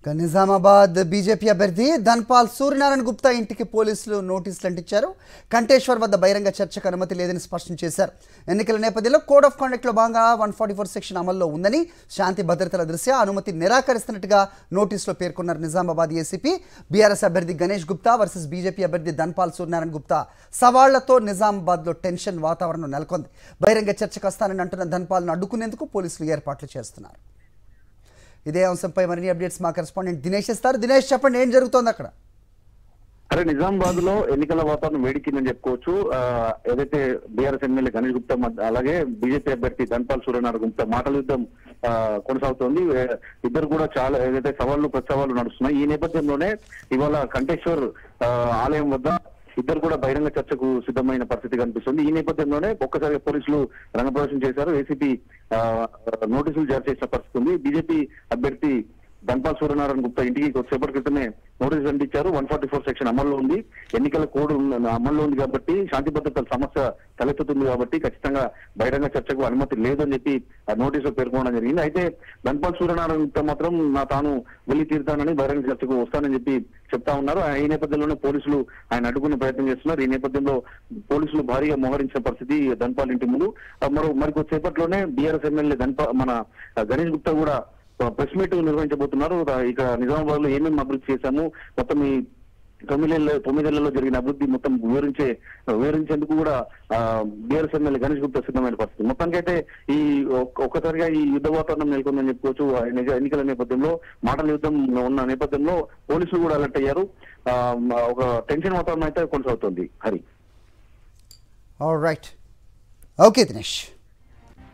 ఇక నిజామాబాద్ బీజేపీ అభ్యర్థి ధన్పాల్ సూర్యనారాయణ గుప్తా ఇంటికి పోలీసులు నోటీసులు అంటించారు కంటేశ్వర్ వద్ద బహిరంగ చర్చకు అనుమతి లేదని స్పష్టం చేశారు ఎన్నికల నేపథ్యంలో కోడ్ ఆఫ్ కాండక్ట్లో భాగంగా వన్ ఫార్టీ ఫోర్ సెక్షన్ అమల్లో ఉందని శాంతి భద్రతల దృష్ట్యా అనుమతి నిరాకరిస్తున్నట్టుగా నోటీసులో పేర్కొన్నారు నిజామాబాద్ ఏసీపీ బీఆర్ఎస్ అభ్యర్థి గణేష్ గుప్తా వర్సెస్ బీజేపీ అభ్యర్థి ధన్పాల్ సూర్యనారాయణ గుప్తా సవాళ్లతో నిజామాబాద్లో టెన్షన్ వాతావరణం నెలకొంది బహిరంగ చర్చకు వస్తానని అంటున్న ధన్పాల్ను అడ్డుకునేందుకు పోలీసులు ఏర్పాట్లు చేస్తున్నారు ఇదే అంశంపై మరిన్ని అప్డేట్స్ మా కరెస్పాండెంట్ దినేష్ ఇస్తారు దినేష్ చెప్పండి ఏం జరుగుతోంది అక్కడ అరే నిజామాబాద్ లో ఎన్నికల వాతావరణం వేడికిందని చెప్పుకోవచ్చు ఆ, ఏదైతే బీఆర్ఎస్ ఎమ్మెల్యే గణేష్ గుప్తా మధ్య- అలాగే బీజేపీ అభ్యర్థి ధన్పాల్ సూర్యనారాయణ గుప్తా మాటల యుద్ధం ఆ, కొనసాగుతోంది ఏ- ఇద్దరు కూడా చాలా ఏదైతే సవాళ్లు ప్రతిసవాళ్లు నడుస్తున్నాయి ఈ నేపథ్యంలోనే ఇవాళ కంటేశ్వర్ ఆ, ఆలయం వద్ద ఇద్దరు కూడా బహిరంగ చర్చకు సిద్ధమైన పరిస్థితి కనిపిస్తుంది ఈ నేపథ్యంలోనే ఒక్కసారిగా పోలీసులు రంగప్రవేశం చేశారు ఏసీపీ ఆ, నోటీసులు జారీ చేసిన పరిస్థితి ఉంది బీజేపీ అభ్యర్థి ధన్పాల్ సూర్యనారాయణ గుప్తా ఇంటికి కొద్దిసేపటి క్రితమే నోటీసులు అందించారు వన్ ఫార్టీ ఫోర్ సెక్షన్ అమల్లో ఉంది ఎన్నికల కోడ్ ఉన్న- అమల్లో ఉంది కాబట్టి శాంతి భద్రతల సమస్య తలెత్తుతుంది కాబట్టి ఖచ్చితంగా బహిరంగ చర్చకు అనుమతి లేదని చెప్పి ఆ నోటీసులో పేర్కొనడం జరిగింది అయితే ధన్పాల్ సూర్యనారాయణ గుప్తా మాత్రం నా తాను వెళ్లి తీరుతానని బహిరంగ చర్చకు వస్తానని చెప్పి చెప్తా ఉన్నారు ఆ- ఈ నేపథ్యంలోనే పోలీసులు ఆయన అడ్డుకునే ప్రయత్నం చేస్తున్నారు ఈ నేపథ్యంలో పోలీసులు భారీగా మోహరించిన పరిస్థితి ధన్పాల్ ఇంటి ముందు ఆ మరో మరికొద్దిసేపట్లోనే బీఆర్ఎస్ ఎమ్మెల్యే ధన్పా మన ఆ, గణేష్ గుప్తా కూడా ప్రెస్ మీట్ నిర్వహించబోతున్నారు ఆ, ఇక నిజామాబాద్ లో ఏమేమి అభివృద్ధి చేశాము మొత్తం ఈ తొమ్మిదేళ్ళ తొమ్మిదేళ్లలో జరిగిన అభివృద్ధి మొత్తం వివరించే వివరించేందుకు కూడా బీఆర్ఎస్ ఎమ్మెల్యే గణేష్ గుప్తా సిద్ధమైన పరిస్థితి మొత్తానికైతే ఈ ఒక్క- ఒక్కసారిగా ఈ యుద్ధ వాతావరణం నెలకొందని చెప్పుకోవచ్చు ఆ నిజ- ఎన్నికల నేపథ్యంలో మాటల యుద్ధం ఉన్న నేపథ్యంలో పోలీసులు కూడా అలర్ట్ అయ్యారు ఆ, ఒక టెన్షన్ వాతావరణం అయితే కొనసాగుతోంది Hari all right okay Dinesh